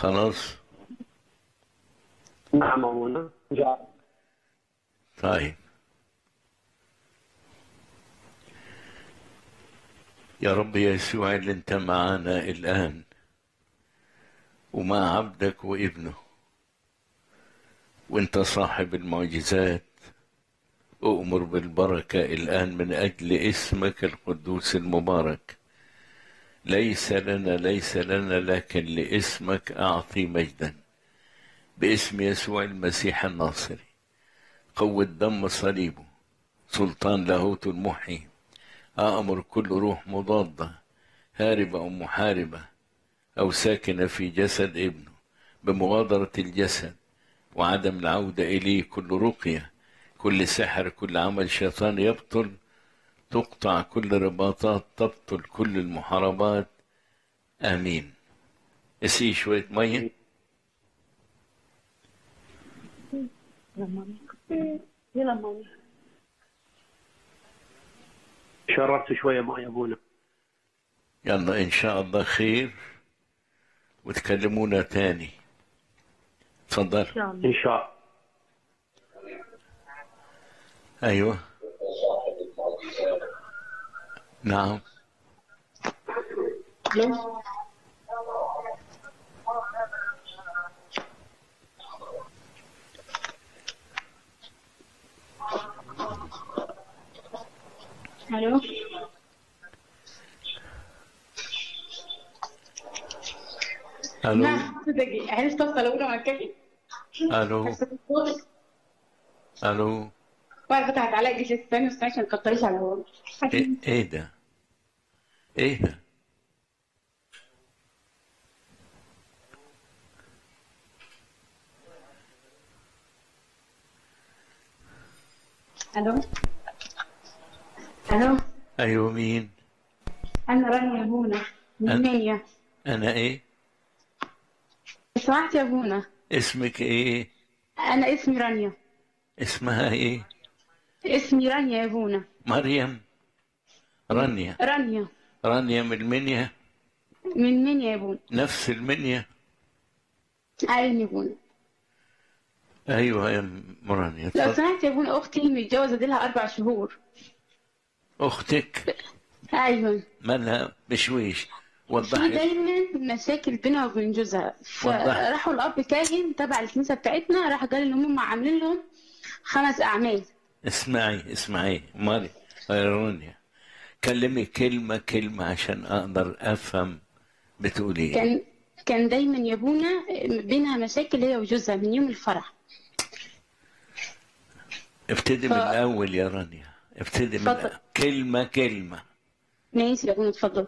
خلاص نعم أبونا جاء طيب يا رب يسوع اللي انت معانا الآن ومع عبدك وابنه وانت صاحب المعجزات أؤمر بالبركة الآن من أجل اسمك القدوس المبارك ليس لنا ليس لنا لكن لاسمك أعطي مجدا باسم يسوع المسيح الناصري قوة دم صليبه سلطان لاهوت المحيي أأمر كل روح مضادة هاربة أو محاربة أو ساكنة في جسد ابنه بمغادرة الجسد وعدم العودة إليه كل رقية كل سحر كل عمل شيطان يبطل تقطع كل رباطات تبطل كل المحاربات آمين اسقي شوية مية يلا ماما شربت شوية ماء يا أبونا يلا إن شاء الله خير وتكلمونا تاني تفضل ان شاء الله إن شاء أيوة نعم الو الو ألو نعم صدقي عرفت اوصل الاولى مع الكافي ألو ألو بعد فتحت عليا الجيش الثاني بس عشان كتريش على هو إيه, إيه ده إيه ده الو الو أيوة مين انا رانيا بونا من أنا- منيا أنا إيه سمعت يا بونا اسمك إيه انا اسمي رانيا اسمها إيه اسمي رانيا يا بونا مريم رانيا رانيا رانيا من المنيا من منيا يا بونا نفس المنيا ايوه يا بونا أيوة يا م- رانيا لو اتفضل. سمحت يا بونا اختي متجوزه دي لها اربع شهور أختك ايوه مالها بشويش في وضحي دايما مشاكل بينها وبين جوزها وضح. فراحوا الاب كاهن تبع الكنيسه بتاعتنا راح قال ان هم عاملين لهم خمس اعمال اسمعي اسمعي مالي يا رانيا كلمي كلمة كلمة عشان أقدر أفهم بتقولي إيه كان كان دايما يا ابونا بينها مشاكل هي وجوزها من يوم الفرح ابتدي ف- من الأول يا رانيا ابتدي من اتفضل. الأول. كلمة كلمة ماشي يا ابونا اتفضل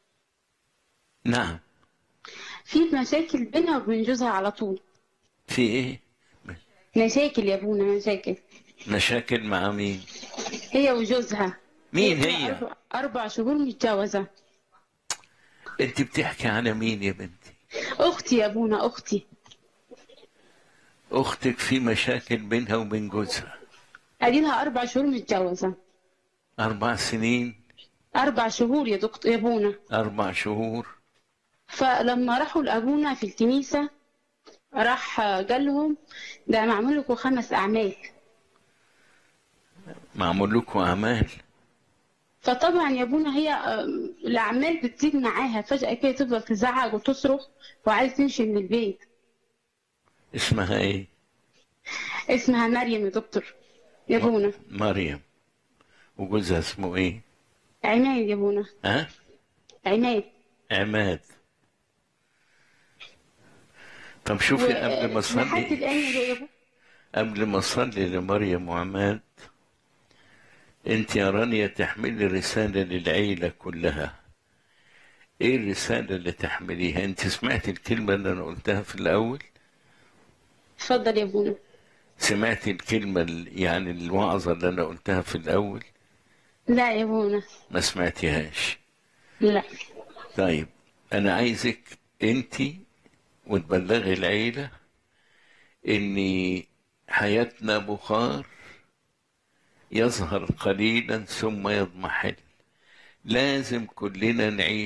نعم في مشاكل بينها وبين جوزها على طول في إيه مشاكل يا ابونا مشاكل مشاكل مع مين هي وجوزها مين هي أربع, أربع شهور متجوزة أنت بتحكي على مين يا بنتي أختي يا ابونا أختي أختك في مشاكل بينها وبين جوزها أدي لها أربع شهور متجوزة أربع سنين أربع شهور يا دكتور يا ابونا أربع شهور فلما راحوا لأبونا في الكنيسة راح قال لهم ده معمول لكم خمس أعمال معمول لكم أعمال فطبعا يا ابونا هي آم، الأعمال بتزيد معاها فجأة كده تفضل تزعق وتصرخ وعايز تمشي من البيت اسمها إيه اسمها مريم يا دكتور يا ابونا مريم وجوزها اسمه إيه عماد يا ابونا ها عماد عماد طب شوفي قبل ما لحد أصلي الآن يا ابونا قبل ما أصلي لمريم وعماد أنت يا رانيا تحملي رسالة للعيلة كلها إيه الرسالة اللي تحمليها أنت سمعت الكلمة اللي أنا قلتها في الأول اتفضل يا ابونا سمعت الكلمة ال- يعني الوعظة اللي أنا قلتها في الأول لا يا ابونا ما سمعتيهاش لا طيب أنا عايزك أنت وتبلغي العيلة إن حياتنا بخار يظهر قليلا ثم يضمحل لازم كلنا نعيش